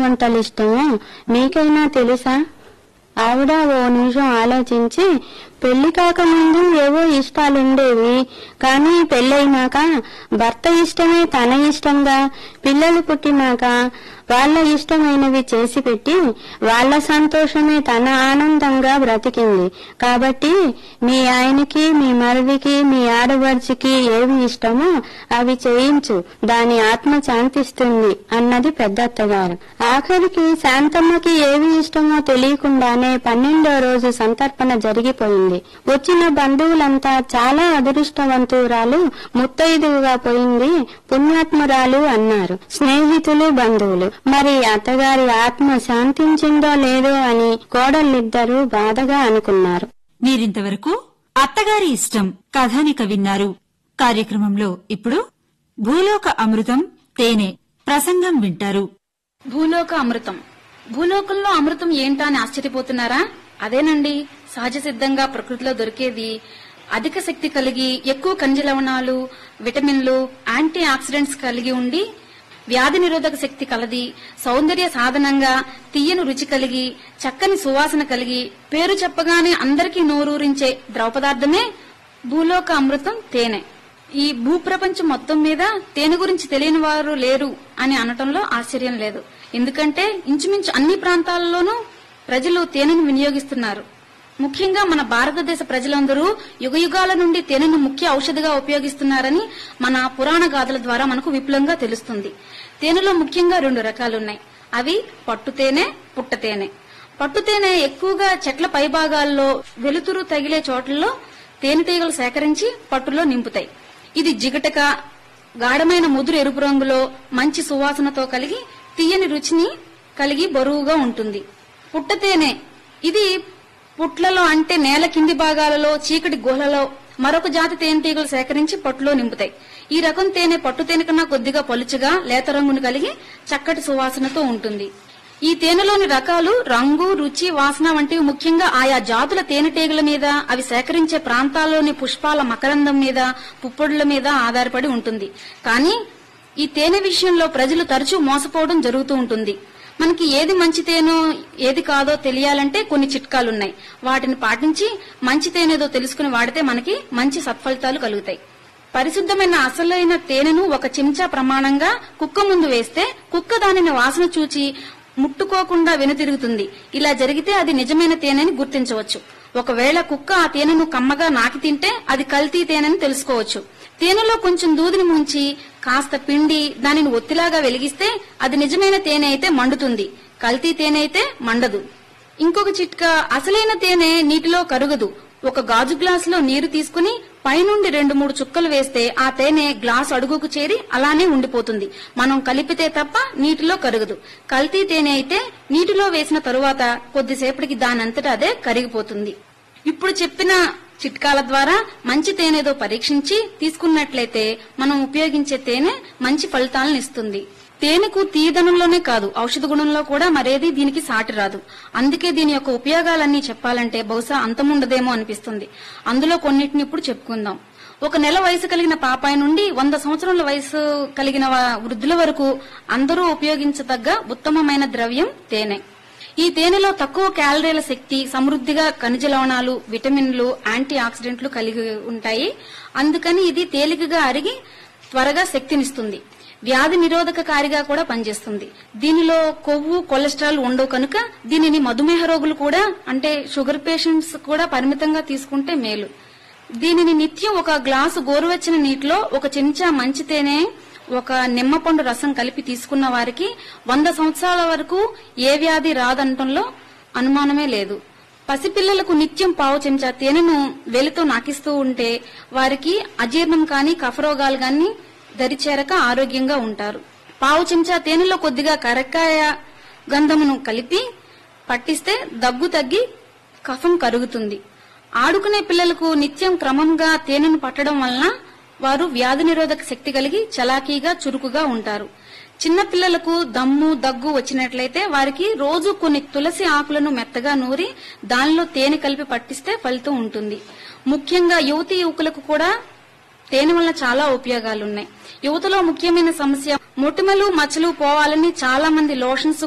వంటలు ఇష్టమో మీకైనా తెలుసా ఆవిడ ఓ నిమిషం ఆలోచించి పెళ్లి కాకముందు ఏవో ఇష్టాలుండేవి కానీ పెళ్ళైనాక భర్త ఇష్టమే తన ఇష్టంగా పిల్లలు పుట్టినాక వాళ్ళ ఇష్టమైనవి చేసి పెట్టి వాళ్ళ సంతోషమే తన ఆనందంగా బ్రతికింది కాబట్టి మీ ఆయనకి మీ మరిదికి మీ ఆడపడుచుకి ఏవి ఇష్టమో అవి చేయించు దాని ఆత్మ శాంతిస్తుంది అన్నది పెద్దత్తగారు ఆఖరికి శాంతమ్మకి ఏవి ఇష్టమో తెలియకుండానే పన్నెండో రోజు సంతర్పణ జరిగిపోయింది వచ్చిన బంధువులంతా చాలా అదృష్టవంతురాలు ముత్తైదువుగా పోయింది పుణ్యాత్మురాలు అన్నారు స్నేహితులు బంధువులు మరి అత్తగారి ఆత్మ శాంతించిందో లేదో అని కోడళ్ళిద్దరూ బాధగా అనుకున్నారు మీరింతవరకు అత్తగారి ఇష్టం కథానిక విన్నారు కార్యక్రమంలో ఇప్పుడు భూలోక అమృతం తేనె ప్రసంగం వింటారు భూలోక అమృతం భూలోకంలో అమృతం ఏంటా అని ఆశ్చర్యపోతున్నారా అదేనండి సహజ సిద్ధంగా ప్రకృతిలో దొరికేది అధిక శక్తి కలిగి ఎక్కువ ఖనిజ లవణాలు విటమిన్లు యాంటీ ఆక్సిడెంట్స్ కలిగి ఉండి వ్యాధి నిరోధక శక్తి కలది సౌందర్య సాధనంగా తీయని రుచి కలిగి చక్కని సువాసన కలిగి పేరు చెప్పగానే అందరికీ నోరూరించే ద్రవ పదార్థమే భూలోక అమృతం తేనె ఈ భూప్రపంచం మొత్తం మీద తేనె గురించి తెలియని వారు లేరు అని అనటంలో ఆశ్చర్యం లేదు ఎందుకంటే ఇంచుమించు అన్ని ప్రాంతాల్లోనూ ప్రజలు తేనెను వినియోగిస్తున్నారు ముఖ్యంగా మన భారతదేశ ప్రజలందరూ యుగయుగాల నుండి తేనెను ముఖ్య ఔషధిగా ఉపయోగిస్తున్నారని మన పురాణ గాథల ద్వారా మనకు విపులంగా తెలుస్తుంది తేనెలో ముఖ్యంగా రెండు రకాలున్నాయి అవి పట్టు తేనె పుట్ట తేనె పట్టు తేనె ఎక్కువగా చెట్ల పైభాగాల్లో వెలుతురు తగిలే చోట్లలో తేనెటీగలు సేకరించి పట్టులో నింపుతాయి ఇది జిగటక గాఢమైన ముదురు ఎరుపు రంగులో మంచి సువాసనతో కలిగి తీయని రుచిని కలిగి బరువుగా ఉంటుంది పుట్ట తేనె ఇది పుట్లలో అంటే నేల కింది భాగాలలో చీకటి గుహలలో మరొక జాతి తేనెటీగలు సేకరించి పట్టులో నింపుతాయి ఈ రకం తేనె పట్టు తేనె కన్నా కొద్దిగా పలుచగా లేత రంగును కలిగి చక్కటి సువాసనతో ఉంటుంది ఈ తేనెలోని రకాలు రంగు రుచి వాసన వంటివి ముఖ్యంగా ఆయా జాతుల తేనెటీగల మీద అవి సేకరించే ప్రాంతాల్లోని పుష్పాల మకరందం మీద పుప్పొడుల మీద ఆధారపడి ఉంటుంది కానీ ఈ తేనె విషయంలో ప్రజలు తరచూ మోసపోవడం జరుగుతూ ఉంటుంది మనకి ఏది మంచి తేనో ఏది కాదో తెలియాలంటే కొన్ని చిట్కాలున్నాయి వాటిని పాటించి మంచి తేనేదో తెలుసుకుని వాడితే మనకి మంచి సత్ఫలితాలు కలుగుతాయి పరిశుద్ధమైన అసలైన తేనెను ఒక చెంచా ప్రమాణంగా కుక్క ముందు వేస్తే కుక్క దానిని వాసన చూచి ముట్టుకోకుండా వెనుతిరుగుతుంది ఇలా జరిగితే అది నిజమైన తేనెని గుర్తించవచ్చు ఒకవేళ కుక్క ఆ తేనెను కమ్మగా నాకి తింటే అది కల్తీ తేనెని తెలుసుకోవచ్చు తేనెలో కొంచెం దూదిని ముంచి కాస్త పిండి దానిని ఒత్తిలాగా వెలిగిస్తే అది నిజమైన తేనె అయితే మండుతుంది కల్తీ తేనె అయితే మండదు ఇంకొక చిట్కా అసలైన తేనె నీటిలో కరుగదు ఒక గాజు గ్లాసులో నీరు తీసుకుని పైనుండి రెండు మూడు చుక్కలు వేస్తే ఆ తేనె గ్లాస్ అడుగుకు చేరి అలానే ఉండిపోతుంది మనం కలిపితే తప్ప నీటిలో కరగదు కల్తీ తేనె అయితే నీటిలో వేసిన తరువాత కొద్దిసేపటికి దానంతట అదే కరిగిపోతుంది ఇప్పుడు చెప్పిన చిట్కాల ద్వారా మంచి తేనెదో పరీక్షించి తీసుకున్నట్లయితే మనం ఉపయోగించే తేనె మంచి ఫలితాలను ఇస్తుంది తేనెకు తీయదనంలోనే కాదు ఔషధ గుణంలో కూడా మరేది దీనికి సాటి రాదు అందుకే దీని యొక్క ఉపయోగాలన్నీ చెప్పాలంటే బహుశా అంతముండదేమో అనిపిస్తుంది అందులో కొన్నిటిని ఇప్పుడు చెప్పుకుందాం ఒక నెల వయసు కలిగిన పాపాయి నుండి వంద సంవత్సరాల వయసు కలిగిన వా- వృద్ధుల వరకు అందరూ ఉపయోగించదగ్గ ఉత్తమమైన ద్రవ్యం తేనె ఈ తేనెలో తక్కువ క్యాలరీల శక్తి సమృద్ధిగా ఖనిజ లవణాలు విటమిన్లు యాంటీ ఆక్సిడెంట్లు కలిగి ఉంటాయి అందుకని ఇది తేలికగా అరిగి త్వరగా శక్తినిస్తుంది వ్యాధి నిరోధకకారిగా కూడా పనిచేస్తుంది దీనిలో కొవ్వు కొలెస్ట్రాల్ ఉండవు కనుక దీనిని మధుమేహ రోగులు కూడా అంటే షుగర్ పేషెంట్స్ కూడా పరిమితంగా తీసుకుంటే మేలు దీనిని నిత్యం ఒక గ్లాసు గోరువెచ్చని నీటిలో ఒక చెంచా మంచి తేనె ఒక నిమ్మపండు రసం కలిపి తీసుకున్న వారికి వంద సంవత్సరాల వరకు ఏ వ్యాధి రాదనటంలో అనుమానమే లేదు పసిపిల్లలకు నిత్యం పావు చెంచా తేనెను వేలితో నాకిస్తూ ఉంటే వారికి అజీర్ణం కాని కఫరోగాలు గాని దరిచేరక ఆరోగ్యంగా ఉంటారు పావు చెంచా తేనెలో కొద్దిగా కరక్కాయ గంధమును కలిపి పట్టిస్తే దగ్గు తగ్గి కఫం కరుగుతుంది ఆడుకునే పిల్లలకు నిత్యం క్రమంగా తేనెను పట్టడం వలన వారు వ్యాధి నిరోధక శక్తి కలిగి చలాకీగా చురుకుగా ఉంటారు చిన్న పిల్లలకు దమ్ము దగ్గు వచ్చినట్లయితే వారికి రోజు కొన్ని తులసి ఆకులను మెత్తగా నూరి దానిలో తేనె కలిపి పట్టిస్తే ఫలితం ఉంటుంది ముఖ్యంగా యువతి యువకులకు కూడా తేనె వల్ల చాలా ఉపయోగాలున్నాయి యువతలో ముఖ్యమైన సమస్య మొటిమలు మచ్చలు పోవాలని చాలా మంది లోషన్స్